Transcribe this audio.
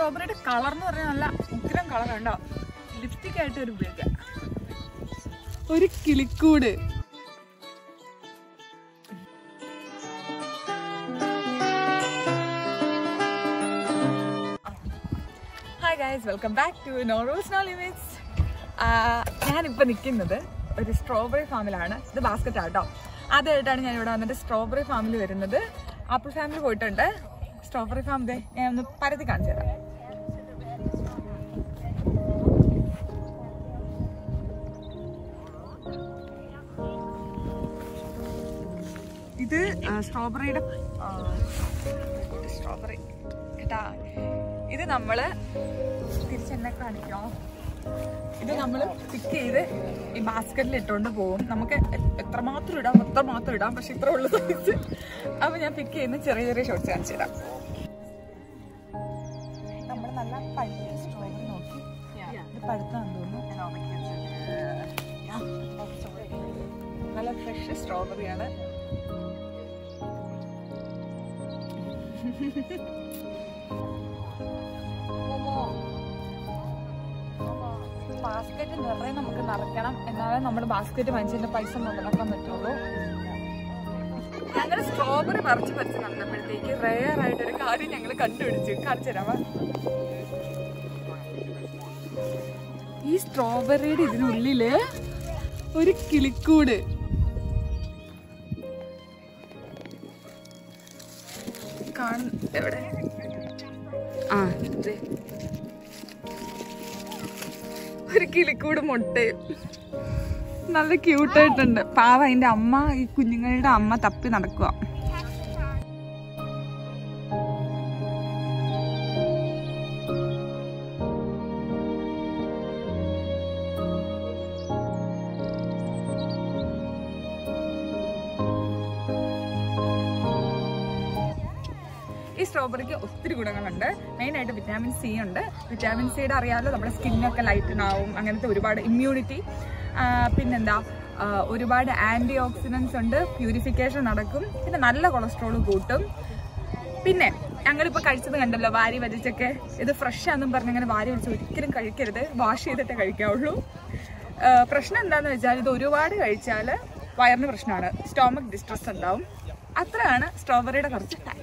സ്ട്രോബെറിയുടെ colour എന്ന് പറഞ്ഞാൽ നല്ല ഉഗ്രം കളർ ഉണ്ടോ ലിപ്സ്റ്റിക് ആയിട്ട് ഒരു ഉപയോഗിക്കാം ഒരു കിളിക്കൂട് hi guys welcome back to നോറോസ് നോ ലിമിറ്റ്സ് ഞാനിപ്പോൾ നിൽക്കുന്നത് ഒരു സ്ട്രോബെറി ഫാമിലാണ് ഇത് ബാസ്ക്കറ്റ് ആട്ടോ ആദ്യമായിട്ടാണ് ഞാൻ ഇവിടെ വന്നിട്ട് സ്ട്രോബെറി ഫാമിൽ വരുന്നത് ആപ്പിൾ ഫാമിൽ പോയിട്ടുണ്ട് സ്ട്രോബെറി ഫാം ദേ ഞാൻ ഒന്ന് പരത്തി കാണിച്ചു തരാം ഇത് സ്ട്രോബെറിയുടെ സ്ട്രോബെറി കേട്ടാ ഇത് നമ്മള് തിരിച്ചെന്നെ കാണിക്കോ ഇത് നമ്മൾ പിക്ക് ചെയ്ത് ഈ ബാസ്ക്കറ്റിൽ ഇട്ടുകൊണ്ട് പോകും നമുക്ക് എ- എത്രമാത്രം ഇടാം എത്രമാത്രം ഇടാം പക്ഷെ ഇത്ര ഉള്ള സൈസ് അപ്പൊ ഞാൻ പിക്ക് ചെയ്യുന്ന ചെറിയ ചെറിയ ഷോർട്സ് കാണിച്ചു തരാം നമ്മൾ നല്ല പഴുത്ത സ്ട്രോബെറി നോക്കി ഇത് പഴുത്താന്ന് തോന്നുന്നു നല്ല ഫ്രഷ് സ്ട്രോബെറിയാണ് ബാസ്ക്കറ്റ് നിറയെ നമുക്ക് നിറയ്ക്കണം എന്നാലേ നമ്മുടെ ബാസ്ക്കറ്റ് വാങ്ങിച്ചതിന്റെ പൈസ മുതലാക്കാൻ പറ്റുള്ളൂ ഞങ്ങൾ സ്ട്രോബെറി പറിച്ച് പറിച്ച് നടന്നപ്പോഴത്തേക്ക് റെയർ ആയിട്ടൊരു കാര്യം ഞങ്ങൾ കണ്ടുപിടിച്ചു കാണിച്ചു തരാമോ ഈ സ്ട്രോബെറിയുടെ ഇതിനുള്ളില് ഒരു കിളിക്കൂട് കാണ എവിടെ ആ ദേ. ഒരു കിളിക്കൂട് മുട്ടയും നല്ല ക്യൂട്ടായിട്ടുണ്ട് പാവ അതിന്റെ അമ്മ ഈ കുഞ്ഞുങ്ങളുടെ അമ്മ തപ്പി നടക്കുക ഈ സ്ട്രോബെറിക്ക് ഒത്തിരി ഗുണങ്ങളുണ്ട് മെയിനായിട്ട് വിറ്റാമിൻ സി ഉണ്ട് വിറ്റാമിൻ സിയുടെ അറിയാമല്ലോ നമ്മുടെ സ്കിന്നൊക്കെ ലൈറ്റൻ ആവും അങ്ങനത്തെ ഒരുപാട് ഇമ്മ്യൂണിറ്റി പിന്നെന്താ ആ, ഒരുപാട് ആൻറ്റി ഓക്സിഡൻസ് ഉണ്ട് പ്യൂരിഫിക്കേഷൻ നടക്കും പിന്നെ നല്ല കൊളസ്ട്രോൾ കൂട്ടും പിന്നെ ഞങ്ങളിപ്പോൾ കഴിച്ചത് കണ്ടല്ലോ വാരി വലിച്ചൊക്കെ ഇത് ഫ്രഷ് ആണെന്നും പറഞ്ഞ് അങ്ങനെ വാരി വലിച്ച് ഒരിക്കലും കഴിക്കരുത് വാഷ് ചെയ്തിട്ടേ കഴിക്കാവുള്ളൂ ആ, പ്രശ്നം എന്താണെന്ന് വെച്ചാൽ ഇത് ഒരുപാട് കഴിച്ചാൽ വയറിന് പ്രശ്നമാണ് സ്റ്റോമക് ഡിസ്ട്രസ് ഉണ്ടാവും അത്രയാണ് സ്ട്രോബെറിയുടെ കുറച്ച്